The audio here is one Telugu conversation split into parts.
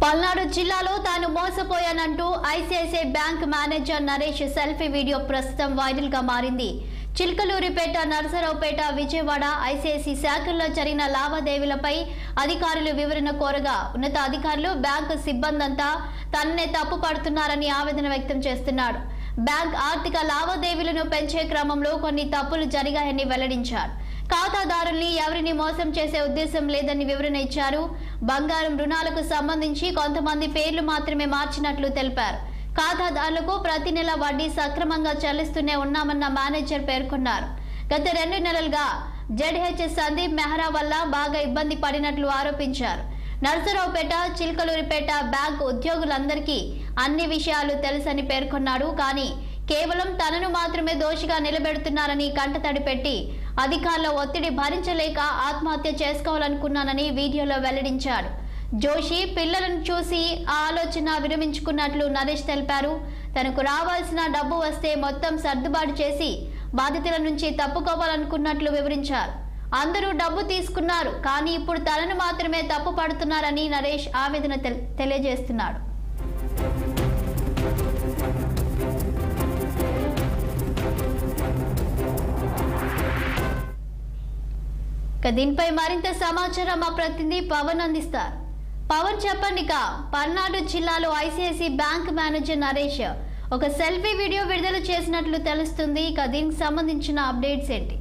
పల్నాడు జిల్లాలో తాను మోసపోయానంటూ ICICI bank manager Naresh selfie video ప్రస్తుతం వైరల్ గా మారింది చిల్కలూరిపేట నరసరావుపేట విజయవాడ ఐసిఐసి శాఖల్లో జరిగిన లావాదేవీలపై అధికారులు వివరణ కోరగా ఉన్నత అధికారులు బ్యాంకు సిబ్బందంతా తననే తప్పు పడుతున్నారని ఆవేదన వ్యక్తం చేస్తున్నాడు బ్యాంక్ ఆర్థిక లావాదేవీలను పెంచే క్రమంలో కొన్ని తప్పులు జరిగాయని వెల్లడించారు ఖాతాదారుల్ని ఎవరిని మోసం చేసే ఉద్దేశం లేదని వివరణ ఇచ్చారు బంగారం రుణాలకు సంబంధించి కొంతమంది పేర్లు మాత్రమే మార్చినట్లు తెలిపారు ఖాతాదారులకు ప్రతి నెల వడ్డీ సక్రమంగా చెల్లిస్తూనే ఉన్నామన్న మేనేజర్ పేర్కొన్నారు గత రెండు నెలలుగా జెడ్హెచ్ సందీప్ మెహ్రా వల్ల బాగా ఇబ్బంది పడినట్లు ఆరోపించారు నరసరావుపేట చిల్కలూరిపేట బ్యాంక్ ఉద్యోగులందరికీ అన్ని విషయాలు తెలుసని పేర్కొన్నాడు కానీ కేవలం తనను మాత్రమే దోషిగా నిలబెడుతున్నారని కంటతడి పెట్టి అధికారుల ఒత్తిడి భరించలేక ఆత్మహత్య చేసుకోవాలనుకున్నానని వీడియోలో వెల్లడించాడు జోషి పిల్లలను చూసి ఆ ఆలోచన విరమించుకున్నట్లు నరేష్ తెలిపారు తనకు రావాల్సిన డబ్బు వస్తే మొత్తం సర్దుబాటు చేసి బాధితుల నుంచి తప్పుకోవాలనుకున్నట్లు వివరించారు అందరూ డబ్బు తీసుకున్నారు కానీ ఇప్పుడు తనను మాత్రమే తప్పు పడుతున్నారని నరేష్ ఆవేదన తెల్- తెలియజేస్తున్నాడు ఇక దీనిపై మరింత సమాచారం మా ప్రతినిధి పవన్ అందిస్తారు పవన్ చెప్పండి ఇక పల్నాడు జిల్లాలో ఐసిఐసి బ్యాంక్ మేనేజర్ నరేష్ ఒక సెల్ఫీ వీడియో విడుదల చేసినట్లు తెలుస్తుంది ఇక దీనికి సంబంధించిన అప్డేట్స్ ఏంటి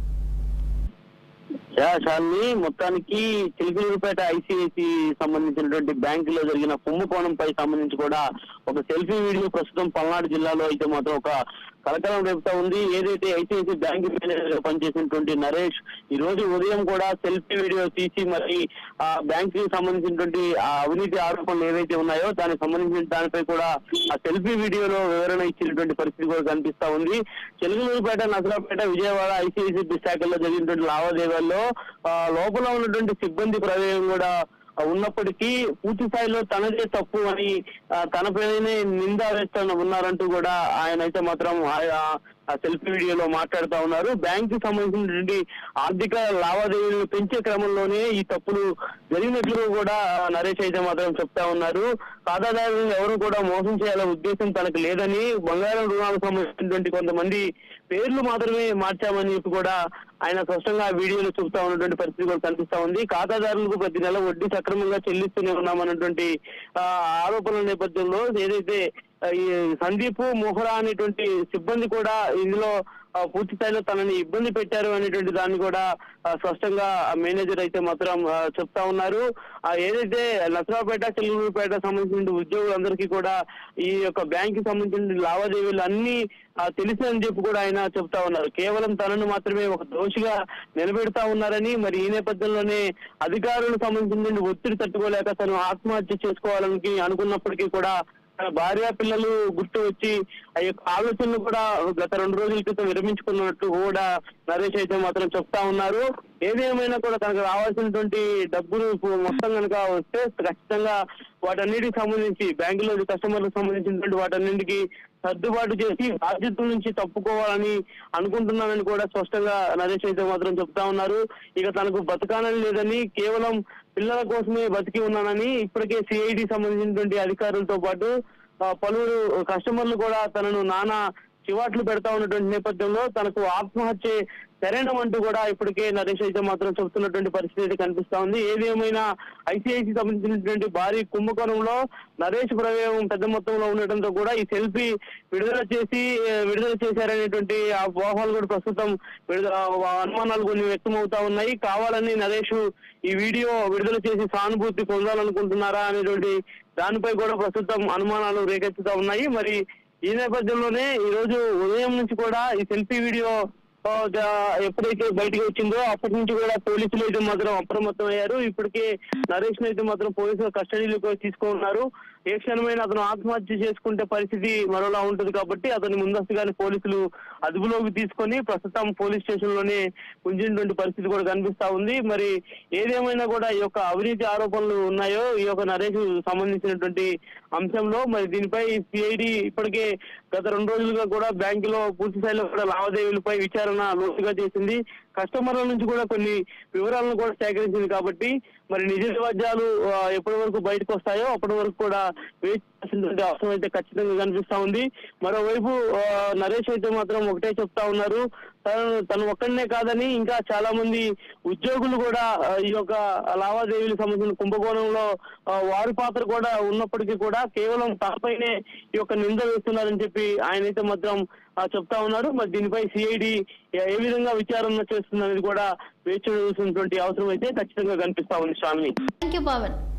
యా శాలిని మొత్తానికి చిలుకలూరుపేట ఐసిఐసి సంబంధించినటువంటి బ్యాంకులో జరిగిన కుంభకోణంపై సంబంధించి కూడా ఒక సెల్ఫీ వీడియో ప్రస్తుతం పల్నాడు జిల్లాలో అయితే మాత్రం ఒక కలకలం రేపుతా ఉంది ఏదైతే ఐసిఐసి బ్యాంక్ మేనేజర్ గా పనిచేసినటువంటి నరేష్ ఈ రోజు ఉదయం కూడా సెల్ఫీ వీడియో తీసి మరి ఆ బ్యాంక్ కి సంబంధించినటువంటి ఆ అవినీతి ఆరోపణలు ఏవైతే ఉన్నాయో దానికి సంబంధించిన దానిపై కూడా ఆ సెల్ఫీ వీడియోలో వివరణ ఇచ్చినటువంటి పరిస్థితి కూడా కనిపిస్తా ఉంది చెలుగులూరుపేట నసరాపేట విజయవాడ ఐసిఐసి శాఖల్లో జరిగినటువంటి లావాదేవీల్లో ఆ, లోపల ఉన్నటువంటి సిబ్బంది ప్రమేయం కూడా ఆ, ఉన్నప్పటికీ పూర్తి స్థాయిలో తనదే తప్పు అని ఆ, తన పైనే నింద వేస్తున్న ఉన్నారంటూ కూడా ఆయన అయితే మాత్రం ఆ- ఆ సెల్ఫీ వీడియోలో మాట్లాడుతా ఉన్నారు బ్యాంక్ కి సంబంధించినటువంటి ఆర్థిక లావాదేవీలను పెంచే క్రమంలోనే ఈ తప్పులు జరిగినట్లు కూడా నరేష్ అయితే మాత్రం చెప్తా ఉన్నారు ఖాతాదారులను ఎవరు కూడా మోసం చేయాలనే ఉద్దేశం తనకు లేదని బంగారం రుణాలకు సంబంధించినటువంటి కొంతమంది పేర్లు మాత్రమే మార్చామని చెప్పి కూడా ఆయన స్పష్టంగా ఆ వీడియోలో చెబుతా ఉన్నటువంటి పరిస్థితి కూడా కనిపిస్తా ఉంది ఖాతాదారులకు ప్రతి నెల వడ్డీ సక్రమంగా చెల్లిస్తూనే ఉన్నామన్నటువంటి ఆ, ఆరోపణల నేపథ్యంలో ఏదైతే ఆ, ఈ సందీప్ మోహరా అనేటువంటి సిబ్బంది కూడా ఇందులో ఆ, పూర్తి స్థాయిలో తనని ఇబ్బంది పెట్టారు అనేటువంటి దాన్ని కూడా ఆ, స్పష్టంగా ఆ మేనేజర్ అయితే మాత్రం ఆ, చెప్తా ఉన్నారు ఆ, ఏదైతే నసరాపేట చెల్లూరుపేట సంబంధించిన ఉద్యోగులందరికీ కూడా ఈ యొక్క బ్యాంక్ కి సంబంధించిన లావాదేవీలు అన్ని ఆ, తెలుసు అని చెప్పి కూడా ఆయన చెప్తా ఉన్నారు కేవలం తనను మాత్రమే ఒక దోషిగా నిలబెడతా ఉన్నారని మరి ఈ నేపథ్యంలోనే అధికారులకు సంబంధించిన ఒత్తిడి తట్టుకోలేక తను ఆత్మహత్య చేసుకోవాలని అనుకున్నప్పటికీ కూడా తన భార్య పిల్లలు గుర్తు వచ్చి ఆ యొక్క ఆలోచనలు కూడా గత రెండు రోజుల క్రితం విరమించుకున్నట్టు కూడా నరేష్ అయితే మాత్రం చెప్తా ఉన్నారు ఏదేమైనా కూడా తనకు రావాల్సినటువంటి డబ్బులు ఇప్పుడు మొత్తం కనుక వస్తే ఖచ్చితంగా వాటన్నిటికి సంబంధించి బ్యాంకులో కస్టమర్లకు సంబంధించినటువంటి వాటన్నింటికి సర్దుబాటు చేసి బాధ్యతల నుంచి తప్పుకోవాలని అనుకుంటున్నానని కూడా స్పష్టంగా నరేష్ అయితే మాత్రం చెప్తా ఉన్నారు ఇక తనకు బతకాలని లేదని కేవలం పిల్లల కోసమే బతికి ఉన్నానని ఇప్పటికే సిఐడి సంబంధించినటువంటి అధికారులతో పాటు ఆ, పలువురు కస్టమర్లు కూడా తనను నానా చివాట్లు పెడతా ఉన్నటువంటి నేపథ్యంలో తనకు ఆత్మహత్య శరణం అంటూ కూడా ఇప్పటికే నరేష్ అయితే మాత్రం చెబుతున్నటువంటి పరిస్థితి అయితే కనిపిస్తా ఉంది ఏది ఏమైనా ఐసీఐసి సంబంధించినటువంటి భారీ కుంభకోణంలో నరేష్ ప్రవేశం పెద్ద మొత్తంలో ఉండటంతో కూడా ఈ సెల్ఫీ విడుదల చేసి ఏ, విడుదల చేశారనేటువంటి ఆ పోహాలు కూడా ప్రస్తుతం విడుదల ఆ అనుమానాలు కొన్ని వ్యక్తమవుతా ఉన్నాయి కావాలని నరేష్ ఈ వీడియో విడుదల చేసి సానుభూతి పొందాలనుకుంటున్నారా అనేటువంటి దానిపై కూడా ప్రస్తుతం అనుమానాలు రేకెత్తుతా ఉన్నాయి మరి ఈ నేపథ్యంలోనే ఈ రోజు ఉదయం నుంచి కూడా ఈ సెల్ఫీ వీడియో ఆ, జ- ఎప్పుడైతే బయటకు వచ్చిందో అప్పటి నుంచి కూడా పోలీసులు అయితే మాత్రం అప్రమత్తం అయ్యారు ఇప్పటికే నరేష్ అయితే మాత్రం పోలీసులు కస్టడీలోకి తీసుకున్నారు ఏ క్షణమైన అతను ఆత్మహత్య చేసుకుంటే పరిస్థితి మరోలా ఉంటుంది కాబట్టి అతని ముందస్తుగానే పోలీసులు అదుపులోకి తీసుకొని ప్రస్తుతం పోలీస్ స్టేషన్ లోనే ఉంచినటువంటి పరిస్థితి కూడా కనిపిస్తా ఉంది మరి ఏదేమైనా కూడా ఈ యొక్క అవినీతి ఆరోపణలు ఉన్నాయో ఈ యొక్క నరేష్ సంబంధించినటువంటి అంశంలో మరి దీనిపై సిఐడి ఇప్పటికే గత రెండు రోజులుగా కూడా బ్యాంకులో పూర్తి స్థాయిలో కూడా లావాదేవీలపై విచారణ విచారణ లోతుగా చేసింది కస్టమర్ల నుంచి కూడా కొన్ని వివరాలను కూడా సేకరించింది కాబట్టి మరి నిజ నివాద్యాలు ఆ, ఎప్పటి వరకు బయటకు వస్తాయో అప్పటి వరకు కూడా వేచి చూడాల్సినటువంటి అవసరం అయితే ఖచ్చితంగా కనిపిస్తా ఉంది మరోవైపు ఆ, నరేష్ అయితే మాత్రం ఒకటే చెప్తా ఉన్నారు తను తను ఒక్కడనే కాదని ఇంకా చాలా మంది ఉద్యోగులు కూడా ఆ, ఈ యొక్క లావాదేవీలకు సంబంధించిన కుంభకోణంలో ఆ, వారి పాత్ర కూడా ఉన్నప్పటికీ కూడా కేవలం తనపైనే ఈ యొక్క నింద వేస్తున్నారని చెప్పి ఆయన అయితే మాత్రం ఆ, చెప్తా ఉన్నారు మరి దీనిపై సిఐడి ఏ విధంగా విచారణ చేస్తుందనేది కూడా వేచి చూడాల్సినటువంటి అవసరం అయితే ఖచ్చితంగా కనిపిస్తా ఉంది స్వామి థ్యాంక్ యూ పవన్